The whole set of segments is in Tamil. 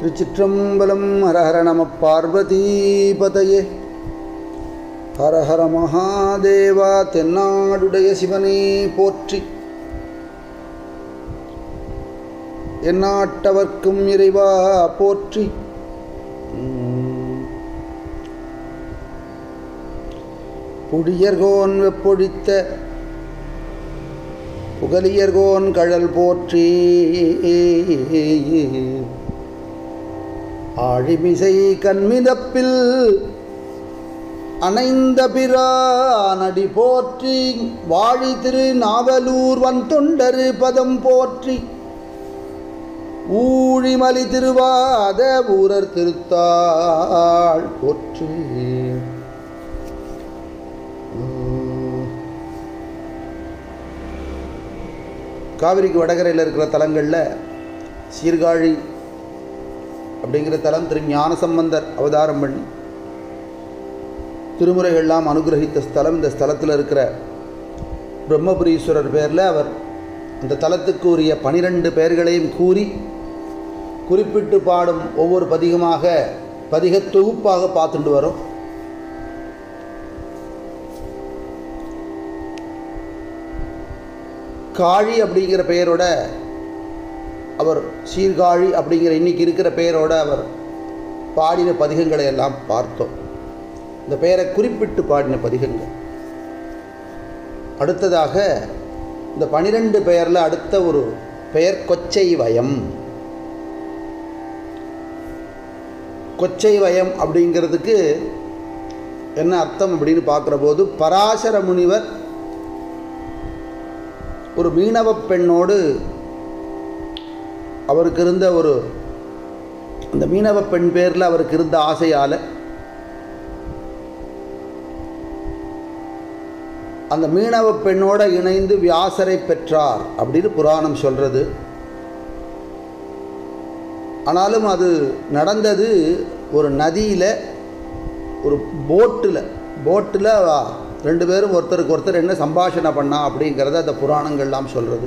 திருச்சிற்றம்பலம் ஹரஹர நம பார்வதீபதையே ஹரஹர மகாதேவா தென்னாடுடைய சிவனே போற்றி எந்நாட்டவர்க்கும் இறைவா போற்றி உம். புடியர்கோன் வெப்பொழித்த புகலியர்கோன் கழல் போற்றி ஆழிமிசை கண்மிதப்பில் அணைந்த பிரானடி போற்றி வாழி திரு நாவலூர் வன் தொண்டரு பதம் போற்றி ஊழிமலி திருவாத ஊரர் திருத்தாள் போற்றி உம். காவிரிக்கு வடகரையில் இருக்கிற தலங்களில் சீர்காழி அப்படிங்கிற தலம் திரு ஞானசம்பந்தர் அவதாரம் பண்ணி திருமுறைகள்லாம் அனுகிரகித்த ஸ்தலம் இந்த ஸ்தலத்தில் இருக்கிற பிரம்மபுரீஸ்வரர் பேரில் அவர் இந்த தலத்துக்கு உரிய பனிரெண்டு பெயர்களையும் கூறி குறிப்பிட்டு பாடும் ஒவ்வொரு பதிகமாக பதிக தொகுப்பாக பார்த்துட்டு வரோம் காழி அப்படிங்கிற பெயரோட அவர் சீர்காழி அப்படிங்கிற இன்னைக்கு இருக்கிற பெயரோட அவர் பாடின பதிகங்களை எல்லாம் பார்த்தோம் இந்த பெயரை குறிப்பிட்டு பாடின பதிகங்கள் அடுத்ததாக இந்த பனிரெண்டு பெயரில் அடுத்த ஒரு பெயர் கொச்சை வயம் கொச்சை வயம் அப்படிங்கிறதுக்கு என்ன அர்த்தம் அப்படின்னு பார்க்குற போது பராசர முனிவர் ஒரு மீனவ பெண்ணோடு அவருக்கு இருந்த ஒரு அந்த மீனவ பெண் பேரில் அவருக்கு இருந்த ஆசையால் அந்த மீனவ பெண்ணோட இணைந்து வியாசரை பெற்றார் அப்படின்னு புராணம் சொல்கிறது ஆனாலும் அது நடந்தது ஒரு நதியில் ஒரு போட்டில் போட்டில் ரெண்டு பேரும் ஒருத்தருக்கு ஒருத்தர் என்ன சம்பாஷணை பண்ணா அப்படிங்கிறத அந்த புராணங்கள்லாம் சொல்கிறது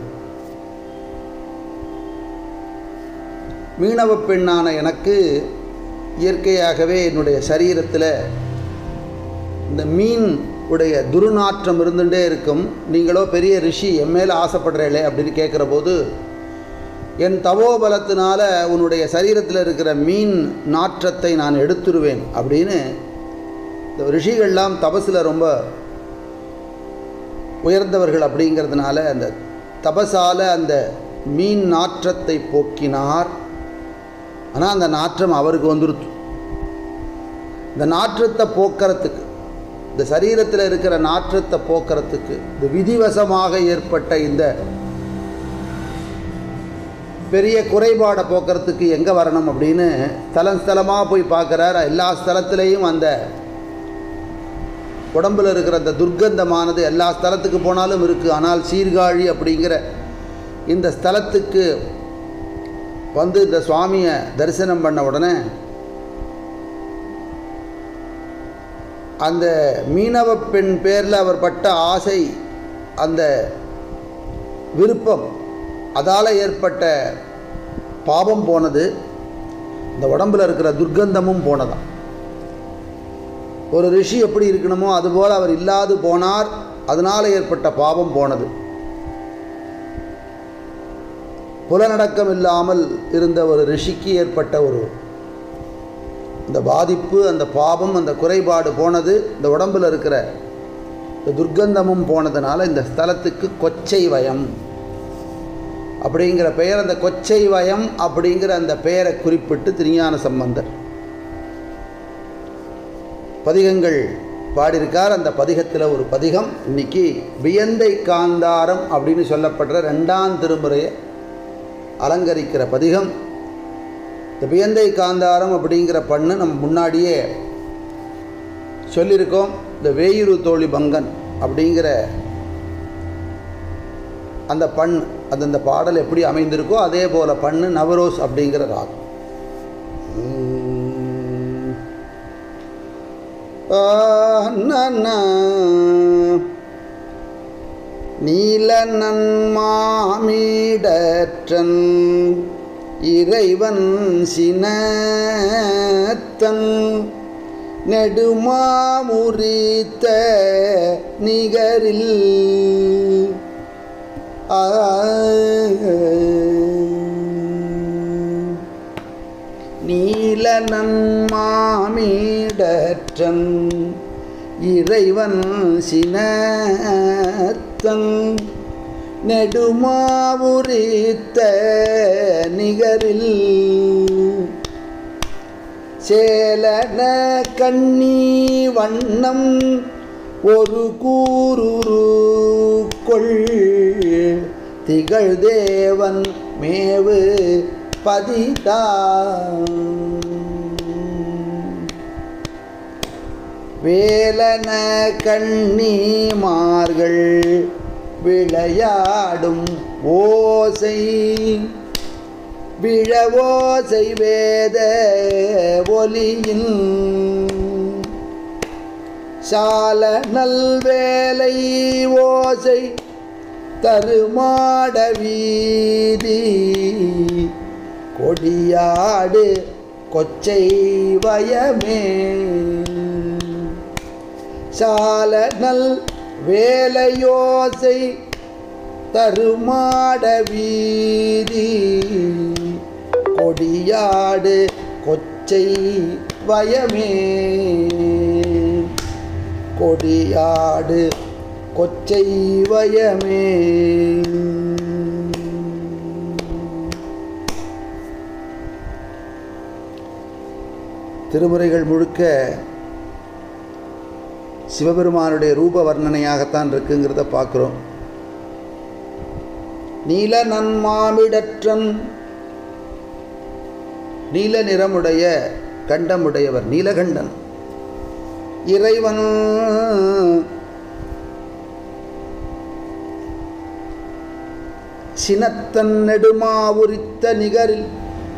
மீனவ பெண்ணான எனக்கு இயற்கையாகவே என்னுடைய சரீரத்தில் இந்த மீன் உடைய துர்நாற்றம் இருந்துகிட்டே இருக்கும் நீங்களோ பெரிய ரிஷி என் மேலே ஆசைப்படுறீங்களே அப்படின்னு கேட்குற போது என் தவோபலத்தினால உன்னுடைய சரீரத்தில் இருக்கிற மீன் நாற்றத்தை நான் எடுத்துருவேன் அப்படின்னு இந்த ரிஷிகள்லாம் தபஸில் ரொம்ப உயர்ந்தவர்கள் அப்படிங்கிறதுனால அந்த தபசால அந்த மீன் நாற்றத்தை போக்கினார் ஆனால் அந்த நாற்றம் அவருக்கு வந்துருத்து இந்த நாற்றத்தை போக்குறதுக்கு இந்த சரீரத்தில் இருக்கிற நாற்றத்தை போக்குறதுக்கு இந்த விதிவசமாக ஏற்பட்ட இந்த பெரிய குறைபாடை போக்குறதுக்கு எங்கே வரணும் அப்படின்னு ஸ்தலம் ஸ்தலமாக போய் பார்க்குறார் எல்லா ஸ்தலத்துலேயும் அந்த உடம்பில் இருக்கிற அந்த துர்க்கந்தமானது எல்லா ஸ்தலத்துக்கு போனாலும் இருக்குது ஆனால் சீர்காழி அப்படிங்கிற இந்த ஸ்தலத்துக்கு வந்து இந்த சுவாமியை தரிசனம் பண்ண உடனே அந்த மீனவ பெண் பேரில் அவர் பட்ட ஆசை அந்த விருப்பம் அதால் ஏற்பட்ட பாவம் போனது இந்த உடம்பில் இருக்கிற துர்க்கந்தமும் போனதாம் ஒரு ரிஷி எப்படி இருக்கணுமோ அதுபோல் அவர் இல்லாது போனார் அதனால் ஏற்பட்ட பாவம் போனது புலநடக்கம் இல்லாமல் இருந்த ஒரு ரிஷிக்கு ஏற்பட்ட ஒரு இந்த பாதிப்பு அந்த பாவம் அந்த குறைபாடு போனது இந்த உடம்பில் இருக்கிற இந்த துர்க்கந்தமும் போனதுனால இந்த ஸ்தலத்துக்கு கொச்சை வயம் அப்படிங்கிற பெயர் அந்த கொச்சை வயம் அப்படிங்கிற அந்த பெயரை குறிப்பிட்டு திருஞான சம்பந்தர் பதிகங்கள் பாடியிருக்கார் அந்த பதிகத்தில் ஒரு பதிகம் இன்னைக்கு வியந்தை காந்தாரம் அப்படின்னு சொல்லப்படுற ரெண்டாம் திருமுறையை அலங்கரிக்கிற பதிகம் இந்த வியந்தை காந்தாரம் அப்படிங்கிற பண்ணு நம்ம முன்னாடியே சொல்லியிருக்கோம் இந்த வேயுரு தோழி பங்கன் அப்படிங்கிற அந்த பண் அது அந்த பாடல் எப்படி அமைந்திருக்கோ அதே போல் பண்ணு நவரோஸ் அப்படிங்கிற ராகம் உம். ஆ, நன்ன. நீல நன்மாமிடற்றன் இறைவன் சினத்தன் நெடுமாமுறித்த நிகரில் ஆ நீல நன்மாமிடற்றன் இறைவன் சினத்தன் நெடுமாவுரித்த நிகரில் சேலன கண்ணி வண்ணம் ஒரு கூருரு கொள் திகழ் தேவன் மேவு பதிதான் வேலன கண்ணிமார்கள் விளையாடும் ஓசை விழவோசை வேத ஒலியின் சால நல்வேலை ஓசை தருமாட வீதி கொடியாடு கொச்சை வயமே சால நல் வேலையோசை தருமாட வீதி கொடியாடு கொச்சை வயமே கொடியாடு கொச்சை வயமே திருமுறைகள் முழுக்க சிவபெருமானுடைய ரூப வர்ணனையாகத்தான் இருக்குங்கிறத பார்க்குறோம் நீல நன்மாமிடற்றன் நீல நிறமுடைய கண்டமுடையவர் நீலகண்டன் இறைவன் சினத்தன் நெடுமாவுரித்த நிகரில்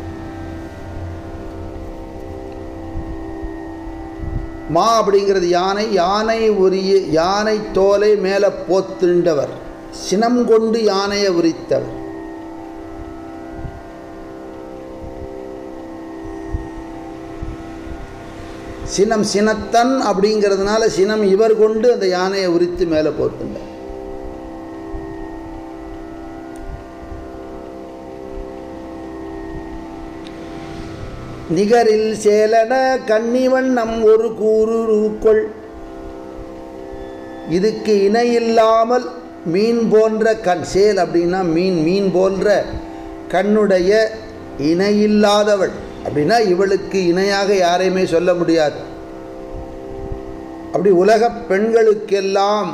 மா அப்படிங்கிறது யானை யானை உரிய யானை தோலை மேலே போத்துண்டவர் சினம் கொண்டு யானையை உரித்தவர் சினம் சினத்தன் அப்படிங்கிறதுனால சினம் இவர் கொண்டு அந்த யானையை உரித்து மேலே போத்துண்டார் நிகரில் சேலன கன்னிவண்ணம் ஒரு கூறுருக்குள் இதுக்கு இணையில்லாமல் மீன் போன்ற கண் சேல் அப்படின்னா மீன் மீன் போன்ற கண்ணுடைய இணையில்லாதவள் அப்படின்னா இவளுக்கு இணையாக யாரையுமே சொல்ல முடியாது அப்படி உலக பெண்களுக்கெல்லாம்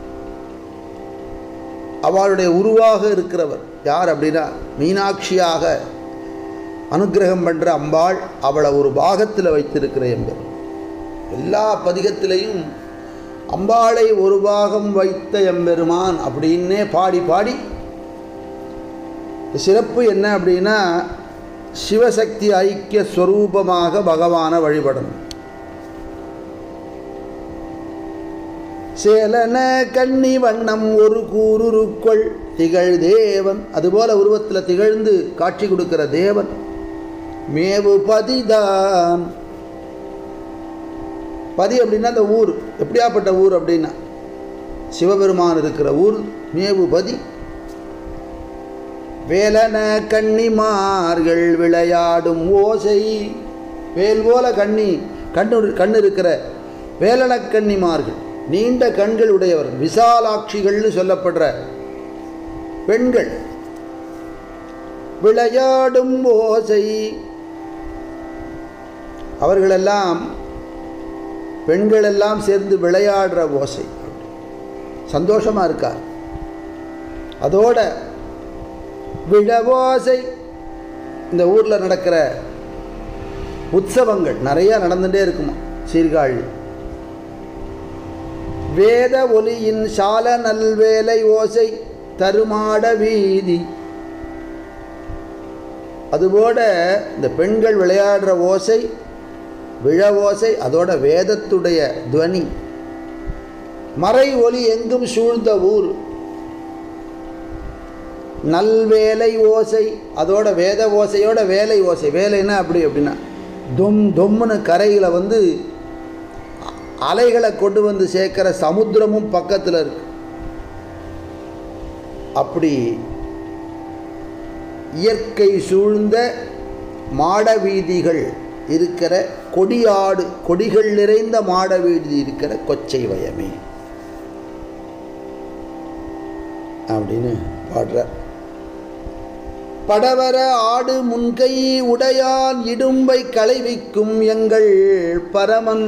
அவளுடைய உருவாக இருக்கிறவர் யார் அப்படின்னா மீனாட்சியாக அனுகிரகம் பண்ணுற அம்பாள் அவளை ஒரு பாகத்தில் வைத்திருக்கிற என்பர் எல்லா பதிகத்திலையும் அம்பாளை ஒரு பாகம் வைத்த எம்பெருமான் அப்படின்னே பாடி பாடி சிறப்பு என்ன அப்படின்னா சிவசக்தி ஐக்கிய ஸ்வரூபமாக பகவானை வழிபடணும் சேலன கண்ணி வண்ணம் ஒரு கூருருக்குள் திகழ் தேவன் அதுபோல உருவத்தில் திகழ்ந்து காட்சி கொடுக்கிற தேவன் மேவு பதிதான் பதி அப்படின்னா அந்த ஊர் எப்படியாப்பட்ட ஊர் அப்படின்னா சிவபெருமான் இருக்கிற ஊர் மேவு பதி வேலன கன்னிமார்கள் விளையாடும் ஓசை வேல் போல கண்ணி கண்ணு கண்ணு இருக்கிற வேலன கன்னிமார்கள் நீண்ட கண்கள் உடையவர் விசாலாட்சிகள்னு சொல்லப்படுற பெண்கள் விளையாடும் ஓசை அவர்களெல்லாம் பெண்களெல்லாம் சேர்ந்து விளையாடுற ஓசை சந்தோஷமாக இருக்கார் அதோட விழவோசை இந்த ஊரில் நடக்கிற உற்சவங்கள் நிறையா நடந்துகிட்டே இருக்குமா சீர்காழி வேத ஒலியின் சால நல்வேலை ஓசை தருமாட வீதி அதுபோல இந்த பெண்கள் விளையாடுற ஓசை விழ ஓசை அதோட வேதத்துடைய துவனி மறை ஒலி எங்கும் சூழ்ந்த ஊர் நல்வேலை ஓசை அதோட வேத ஓசையோட வேலை ஓசை வேலைன்னா அப்படி அப்படின்னா தொம் தொம்முன்னு கரையில் வந்து அலைகளை கொண்டு வந்து சேர்க்கிற சமுத்திரமும் பக்கத்தில் இருக்கு அப்படி இயற்கை சூழ்ந்த மாட வீதிகள் இருக்கிற கொடியாடு கொடிகள் நிறைந்த மாட வீதி இருக்கிற கொச்சை வயமே அப்படின்னு பாடுறார் படவர ஆடு முன்கை உடையான் இடும்பை களைவிக்கும் எங்கள் பரமன்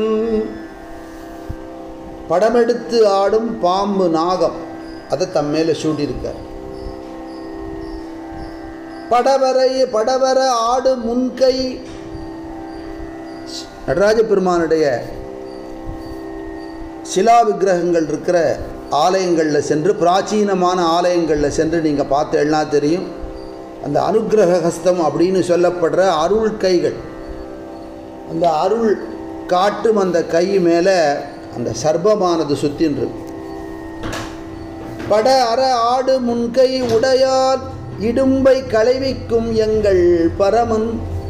படமெடுத்து ஆடும் பாம்பு நாகம் அதை தம் மேலே சூட்டியிருக்கார் படவரை படவர ஆடு முன்கை நடராஜ பெருமானுடைய சிலா விக்கிரகங்கள் இருக்கிற ஆலயங்களில் சென்று பிராச்சீனமான ஆலயங்களில் சென்று நீங்கள் பார்த்தேன்னா தெரியும் அந்த அனுக்கிரக ஹஸ்தம் அப்படின்னு சொல்லப்படுற அருள் கைகள் அந்த அருள் காட்டும் அந்த கை மேலே அந்த சர்பமானது சுத்தின்று பட அற ஆடு முன்கை உடையார் இடும்பை களைவிக்கும் எங்கள் பரமன்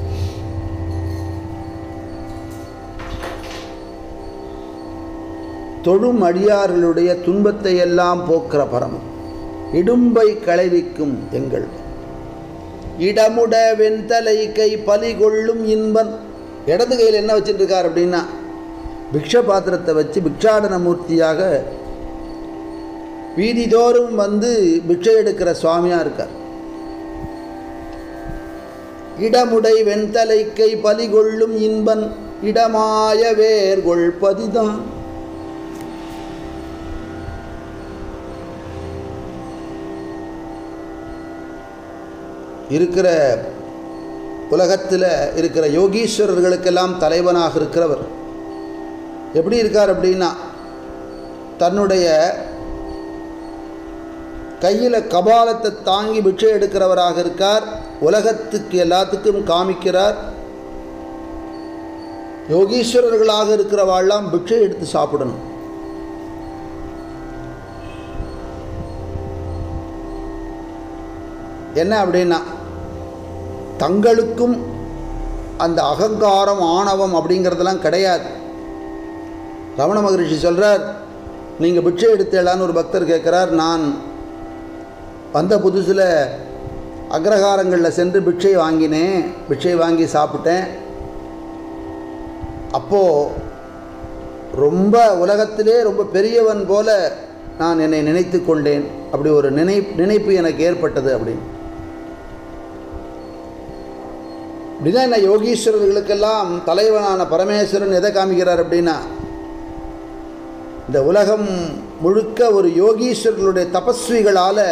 தொழும் அடியார்களுடைய துன்பத்தை எல்லாம் போக்குற பரமன் இடும்பை களைவிக்கும் எங்கள் இடமுட வெண்தலை கை பலி கொள்ளும் இன்பன் இடது கையில் என்ன வச்சுட்டு இருக்கார் அப்படின்னா பிக்ஷ பாத்திரத்தை வச்சு பிக்ஷாடன மூர்த்தியாக வீதிதோறும் வந்து பிக்ஷை எடுக்கிற சுவாமியாக இருக்கார் இடமுடை வெண்தலைக்கை பலி கொள்ளும் இன்பன் இடமாய வேர்கொள் பதிதான் இருக்கிற உலகத்தில் இருக்கிற யோகீஸ்வரர்களுக்கெல்லாம் தலைவனாக இருக்கிறவர் எப்படி இருக்கார் அப்படின்னா தன்னுடைய கையில் கபாலத்தை தாங்கி பிக்ஷை எடுக்கிறவராக இருக்கார் உலகத்துக்கு எல்லாத்துக்கும் காமிக்கிறார் யோகீஸ்வரர்களாக இருக்கிறவாள்லாம் பிக்ஷை எடுத்து சாப்பிடணும் என்ன அப்படின்னா தங்களுக்கும் அந்த அகங்காரம் ஆணவம் அப்படிங்கிறதெல்லாம் கிடையாது ரமண மகரிஷி சொல்கிறார் நீங்கள் பிட்சை எடுத்தேளான்னு ஒரு பக்தர் கேட்குறார் நான் வந்த புதுசில் அக்ரஹாரங்களில் சென்று பிட்சை வாங்கினேன் பிட்சை வாங்கி சாப்பிட்டேன் அப்போது ரொம்ப உலகத்திலே ரொம்ப பெரியவன் போல நான் என்னை நினைத்து கொண்டேன் அப்படி ஒரு நினை நினைப்பு எனக்கு ஏற்பட்டது அப்படின்னு இப்படிதான் என்ன யோகீஸ்வரர்களுக்கெல்லாம் தலைவனான பரமேஸ்வரன் எதை காமிக்கிறார் அப்படின்னா இந்த உலகம் முழுக்க ஒரு யோகீஸ்வரர்களுடைய தபஸ்விகளால்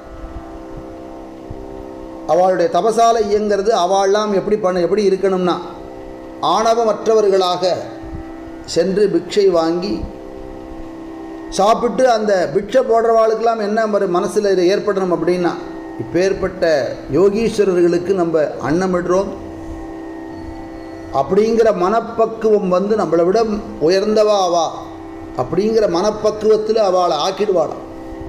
அவளுடைய தபசால இயங்கிறது அவள்லாம் எப்படி பண்ண எப்படி இருக்கணும்னா ஆணவமற்றவர்களாக சென்று பிக்ஷை வாங்கி சாப்பிட்டு அந்த பிக்ஷை போடுறவாளுக்கெல்லாம் என்ன ஒரு மனசில் இது ஏற்படணும் அப்படின்னா இப்பேற்பட்ட யோகீஸ்வரர்களுக்கு நம்ம அன்னமிடுறோம் அப்படிங்கிற மனப்பக்குவம் வந்து நம்மளை விட உயர்ந்தவா அவா அப்படிங்கிற மனப்பக்குவத்தில் அவளை ஆக்கிடுவாளாம்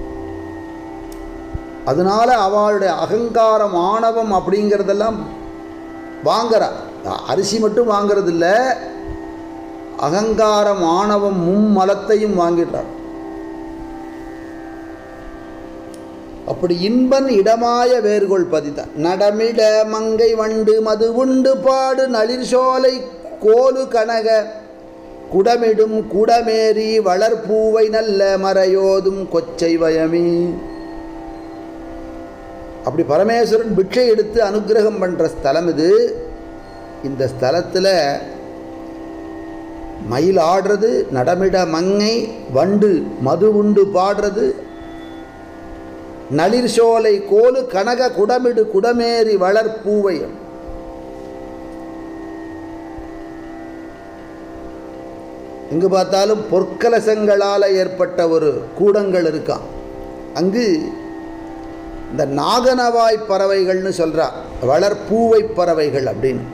அதனால அவளுடைய அகங்காரம் ஆணவம் அப்படிங்கிறதெல்லாம் வாங்குறா அரிசி மட்டும் வாங்கிறது இல்லை அகங்காரம் ஆணவம் மும்மலத்தையும் வாங்கிடுறார் அப்படி இன்பன் இடமாய வேர்கொள் பதித்தான் நடமிட மங்கை வண்டு மது உண்டு பாடு நளிர் சோலை கோலு கனக குடமிடும் குடமேறி வளர்ப்பூவை நல்ல மறையோதும் கொச்சை வயமே அப்படி பரமேஸ்வரன் பிட்சை எடுத்து அனுகிரகம் பண்ணுற ஸ்தலம் இது இந்த ஸ்தலத்தில் மயில் ஆடுறது நடமிட மங்கை வண்டு மது உண்டு பாடுறது நளிர் சோலை கோலு கனக குடமிடு குடமேறி வளர்ப்பூவையம் எங்கு பார்த்தாலும் பொற்கலசங்களால் ஏற்பட்ட ஒரு கூடங்கள் இருக்கான் அங்கு இந்த நாகனவாய் பறவைகள்னு சொல்கிறா வளர்ப்பூவை பறவைகள் அப்படின்னு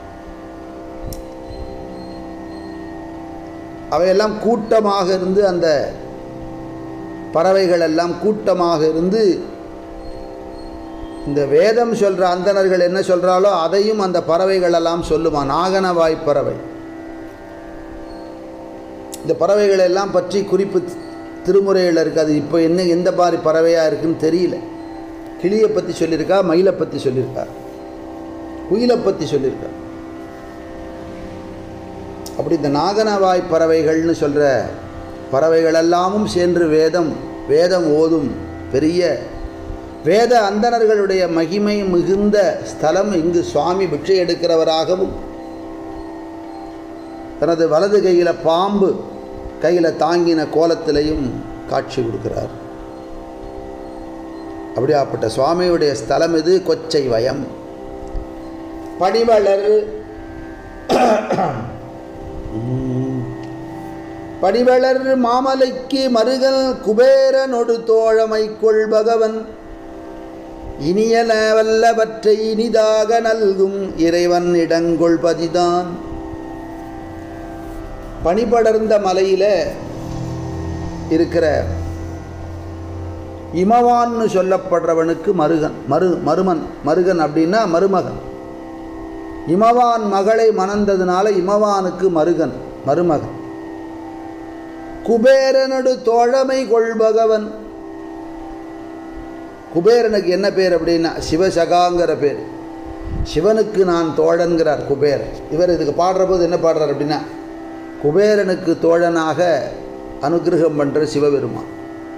அவையெல்லாம் கூட்டமாக இருந்து அந்த பறவைகள் எல்லாம் கூட்டமாக இருந்து இந்த வேதம் சொல்கிற அந்தணர்கள் என்ன சொல்கிறாலோ அதையும் அந்த பறவைகள் எல்லாம் சொல்லுமா நாகனவாய் பறவை இந்த பறவைகள் எல்லாம் பற்றி குறிப்பு திருமுறையில் இருக்குது அது இப்போ என்ன எந்த மாதிரி பறவையாக இருக்குன்னு தெரியல கிளியை பற்றி சொல்லியிருக்கா மயிலை பற்றி சொல்லியிருக்கா குயிலை பற்றி சொல்லியிருக்கா அப்படி இந்த நாகனவாய் பறவைகள்னு சொல்கிற பறவைகள் எல்லாமும் சென்று வேதம் வேதம் ஓதும் பெரிய வேத அந்தணர்களுடைய மகிமை மிகுந்த ஸ்தலம் இங்கு சுவாமி பிட்சை எடுக்கிறவராகவும் தனது வலது கையில் பாம்பு கையில் தாங்கின கோலத்திலையும் காட்சி கொடுக்கிறார் அப்படியாப்பட்ட சுவாமியுடைய ஸ்தலம் இது கொச்சை வயம் படிவளர் படிவளர் மாமலைக்கு மருகல் குபேரனொடு தோழமை கொள்பகவன் இனியன வல்லவற்றை இனிதாக நல்கும் இறைவன் இடங்கொள் பதிதான் பனிபடர்ந்த மலையில் இருக்கிற இமவான்னு சொல்லப்படுறவனுக்கு மருகன் மரு மருமன் மருகன் அப்படின்னா மருமகன் இமவான் மகளை மணந்ததுனால இமவானுக்கு மருகன் மருமகன் குபேரனோடு தோழமை கொள்பகவன் குபேரனுக்கு என்ன பேர் அப்படின்னா சிவசகாங்கிற பேர் சிவனுக்கு நான் தோழன்கிறார் குபேரன் இவர் இதுக்கு பாடுற போது என்ன பாடுறார் அப்படின்னா குபேரனுக்கு தோழனாக அனுகிரகம் பண்ணுற சிவபெருமான்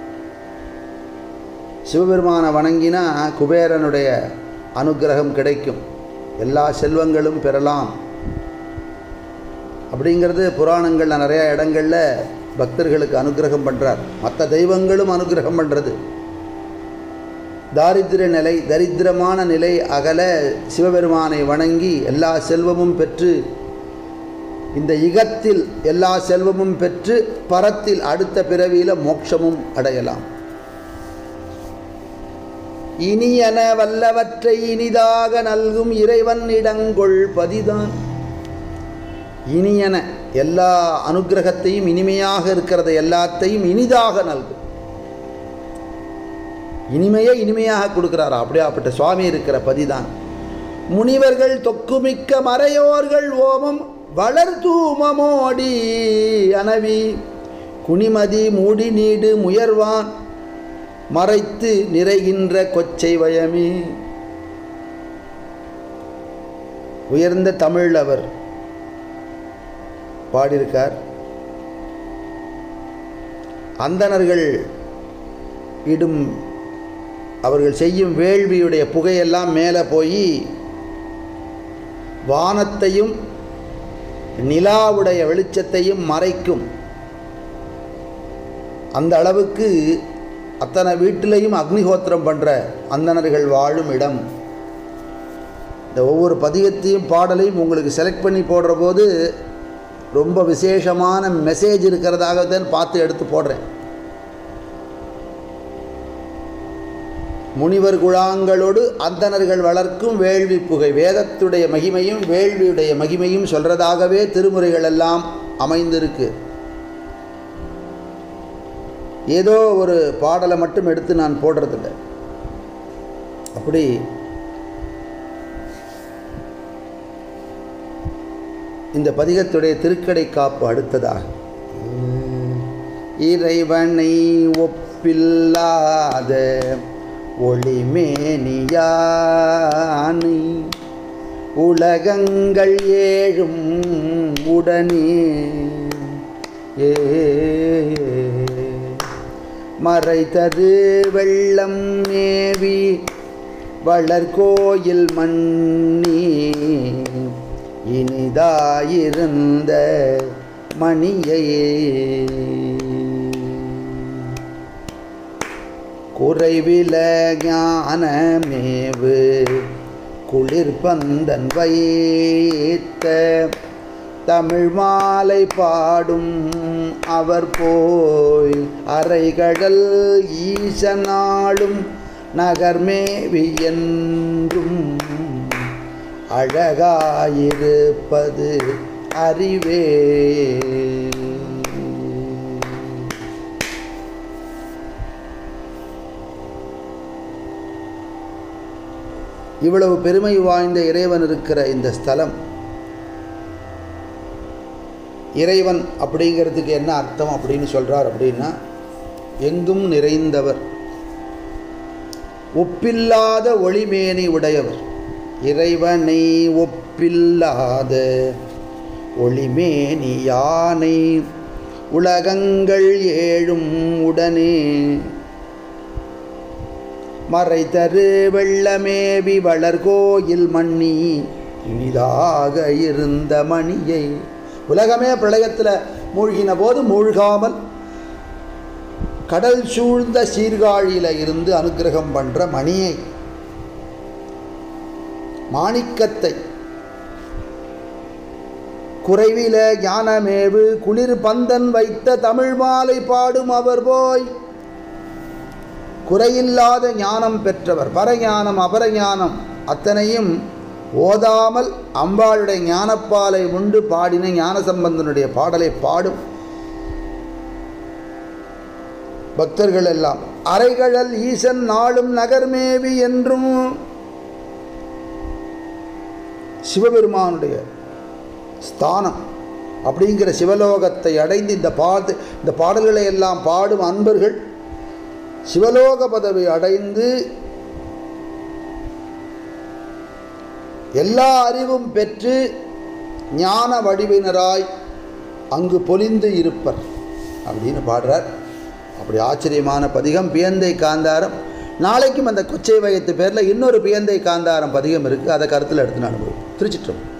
சிவபெருமானை வணங்கினா குபேரனுடைய அனுகிரகம் கிடைக்கும் எல்லா செல்வங்களும் பெறலாம் அப்படிங்கிறது புராணங்களில் நிறையா இடங்களில் பக்தர்களுக்கு அனுகிரகம் பண்ணுறார் மற்ற தெய்வங்களும் அனுகிரகம் பண்ணுறது தாரித்திர நிலை தரித்திரமான நிலை அகல சிவபெருமானை வணங்கி எல்லா செல்வமும் பெற்று இந்த இகத்தில் எல்லா செல்வமும் பெற்று பரத்தில் அடுத்த பிறவியில் மோட்சமும் அடையலாம் இனியன வல்லவற்றை இனிதாக நல்கும் இறைவன் இடங்கொள் பதிதான் இனியன எல்லா அனுகிரகத்தையும் இனிமையாக இருக்கிறத எல்லாத்தையும் இனிதாக நல்கும் இனிமையை இனிமையாக கொடுக்கிறாரா அப்படியாப்பட்ட சுவாமி இருக்கிற பதிதான் முனிவர்கள் தொக்குமிக்க மறையோர்கள் ஓமம் வளர் தூமமோடி அனவி குனிமதி மூடி நீடு முயர்வான் மறைத்து நிறைகின்ற கொச்சை வயமே உயர்ந்த தமிழ் அவர் பாடியிருக்கார் அந்தணர்கள் இடும் அவர்கள் செய்யும் வேள்வியுடைய புகையெல்லாம் மேலே போய் வானத்தையும் நிலாவுடைய வெளிச்சத்தையும் மறைக்கும் அந்த அளவுக்கு அத்தனை வீட்டிலையும் அக்னிஹோத்திரம் பண்ணுற அந்தணர்கள் வாழும் இடம் இந்த ஒவ்வொரு பதிகத்தையும் பாடலையும் உங்களுக்கு செலக்ட் பண்ணி போடுற போது ரொம்ப விசேஷமான மெசேஜ் இருக்கிறதாக தான் பார்த்து எடுத்து போடுறேன் முனிவர் குழாங்களோடு அந்தணர்கள் வளர்க்கும் வேள்வி புகை வேதத்துடைய மகிமையும் வேள்வியுடைய மகிமையும் சொல்கிறதாகவே திருமுறைகள் எல்லாம் அமைந்திருக்கு ஏதோ ஒரு பாடலை மட்டும் எடுத்து நான் போடுறதில்ல அப்படி இந்த பதிகத்துடைய திருக்கடை காப்பு அடுத்ததாக இறைவனை ஒப்பில்லாத ஒளிமேனியானை உலகங்கள் ஏழும் உடனே ஏ மறைத்தது வெள்ளம் மேவி வளர்கோயில் மண்ணி இனிதாயிருந்த மணியை குறைவில ஞானமேவு குளிர்பந்தன் வைத்த தமிழ் மாலை பாடும் அவர் போய் அறைகடல் ஈசனாளும் நகர்மேவி என்றும் அழகாயிருப்பது அறிவே இவ்வளவு பெருமை வாய்ந்த இறைவன் இருக்கிற இந்த ஸ்தலம் இறைவன் அப்படிங்கிறதுக்கு என்ன அர்த்தம் அப்படின்னு சொல்கிறார் அப்படின்னா எங்கும் நிறைந்தவர் ஒப்பில்லாத ஒளிமேனி உடையவர் இறைவனை ஒப்பில்லாத ஒளிமேனி யானை உலகங்கள் ஏழும் உடனே மறை தரு வெள்ளமேவி வளர்கோயில் மண்ணி இனிதாக இருந்த மணியை உலகமே பிரளயத்தில் மூழ்கின போது மூழ்காமல் கடல் சூழ்ந்த சீர்காழியில் இருந்து அனுக்கிரகம் பண்ணுற மணியை மாணிக்கத்தை குறைவில ஞானமேவு குளிர் பந்தன் வைத்த தமிழ் மாலை பாடும் அவர் போய் குறையில்லாத ஞானம் பெற்றவர் பரஞானம் அபரஞானம் அத்தனையும் ஓதாமல் அம்பாளுடைய ஞானப்பாலை உண்டு பாடின ஞானசம்பந்தனுடைய பாடலை பாடும் பக்தர்கள் எல்லாம் அரைகழல் ஈசன் நாளும் நகர்மேவி என்றும் சிவபெருமானுடைய ஸ்தானம் அப்படிங்கிற சிவலோகத்தை அடைந்து இந்த பாட்டு இந்த பாடல்களை எல்லாம் பாடும் அன்பர்கள் சிவலோக பதவி அடைந்து எல்லா அறிவும் பெற்று ஞான வடிவினராய் அங்கு பொலிந்து இருப்பர் அப்படின்னு பாடுறார் அப்படி ஆச்சரியமான பதிகம் பியந்தை காந்தாரம் நாளைக்கும் அந்த கொச்சை வயத்து பேரில் இன்னொரு பியந்தை காந்தாரம் பதிகம் இருக்குது அதை கருத்தில் எடுத்து நான் அனுபவம் திருச்சிட்டோம்